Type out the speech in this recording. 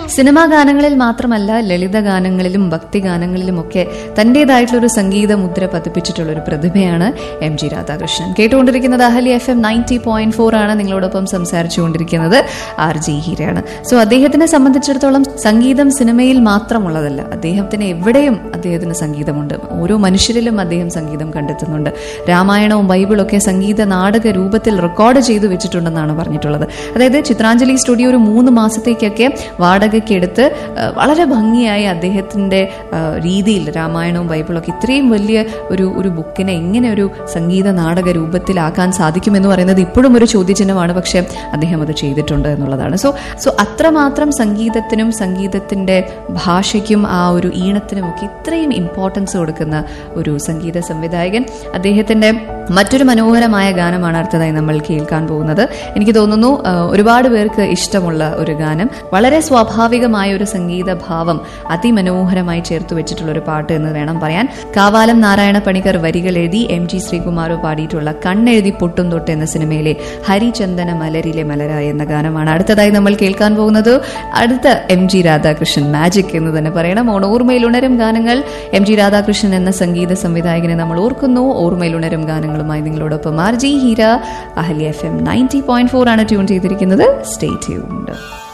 cinema ഗാനങ്ങളിൽ മാത്രമല്ല ലളിത ഗാനങ്ങളിലും ഭക്തി ഗാനങ്ങളിലും ഒക്കെ തന്റേതായിട്ടുള്ള ഒരു സംഗീത മുദ്ര പതിപ്പിച്ചിട്ടുള്ള ഒരു പ്രതിഭയാണ് എം ജി രാധാകൃഷ്ണൻ കേട്ടുകൊണ്ടിരിക്കുന്നത് Ahalia F M ninety point four ആണ് നിങ്ങളോടൊപ്പം സംസാരിച്ചുകൊണ്ടിരിക്കുന്നത് ആർ ജി ഹീരയാണ് സോ അദ്ദേഹത്തിനെ സംബന്ധിച്ചിടത്തോളം സംഗീതം സിനിമയിൽ മാത്രമുള്ളതല്ല അദ്ദേഹത്തിന് എവിടെയും അദ്ദേഹത്തിന് സംഗീതമുണ്ട് ഓരോ മനുഷ്യരിലും അദ്ദേഹം സംഗീതം കണ്ടെത്തുന്നുണ്ട് രാമായണവും ബൈബിളും ഒക്കെ സംഗീത നാടക രൂപത്തിൽ റെക്കോർഡ് ചെയ്തു വെച്ചിട്ടുണ്ടെന്നാണ് പറഞ്ഞിട്ടുള്ളത് അതായത് ചിത്രാഞ്ജലി സ്റ്റുഡിയോ ഒരു മൂന്ന് മാസത്തേക്കൊക്കെ വാടകയ്ക്ക് എടുത്ത് ആ, വളരെ ഭംഗിയായി അദ്ദേഹത്തിന്റെ ആ, രീതിയിൽ രാമായണവും ബൈബിളൊക്കെ ഇത്രയും വലിയ ഒരു ഒരു ബുക്കിനെ എങ്ങനെ ഒരു സംഗീത നാടക രൂപത്തിലാക്കാൻ സാധിക്കുമെന്ന് പറയുന്നത് ഇപ്പോഴും ഒരു ചോദ്യചിഹ്നമാണ് പക്ഷേ അദ്ദേഹം അത് ചെയ്തിട്ടുണ്ട് എന്നുള്ളതാണ് സോ സോ അത്രമാത്രം സംഗീതത്തിനും സംഗീതത്തിന്റെ ഭാഷയ്ക്കും ആ ഒരു ഈണത്തിനും ഒക്കെ ഇത്രയും ഇമ്പോർട്ടൻസ് കൊടുക്കുന്ന ഒരു സംഗീത സംവിധായകൻ അദ്ദേഹത്തിന്റെ മറ്റൊരു മനോഹരമായ ഗാനമാണ് അടുത്തതായി നമ്മൾ കേൾക്കാൻ പോകുന്നത് എനിക്ക് തോന്നുന്നു ആ, ഒരുപാട് പേർക്ക് ഇഷ്ടമുള്ള ഒരു ഗാനം വളരെ സ്വാഭാവികമായ ഒരു സംഗീത ഭാവം അതിമനോഹരമായി ചേർത്ത് വെച്ചിട്ടുള്ള ഒരു പാട്ട് എന്ന് വേണം പറയാൻ കാവാലം നാരായണ പണിക്കർ വരികൾ എഴുതി എം ജി ശ്രീകുമാറോ പാടിയിട്ടുള്ള കണ്ണെഴുതി പൊട്ടും തൊട്ട് എന്ന സിനിമയിലെ ഹരിചന്ദന മലരിലെ മലരായ എന്ന ഗാനമാണ് അടുത്തതായി നമ്മൾ കേൾക്കാൻ പോകുന്നത് അടുത്ത എം ജി രാധാകൃഷ്ണൻ മാജിക് എന്ന് തന്നെ പറയണം ഓൺ ഓർമ്മയിൽ ഉണരും ഗാനങ്ങൾ എം ജി രാധാകൃഷ്ണൻ എന്ന സംഗീത സംവിധായകനെ നമ്മൾ ഓർക്കുന്നു ഓർമ്മയിൽ ഉണരും ഗാനങ്ങളുമായി നിങ്ങളോടൊപ്പം R G Heera Ahalia F M ninety point four ആണ് ട്യൂൺ ചെയ്തിരിക്കുന്നത് സ്റ്റേ ട്യൂൺഡ്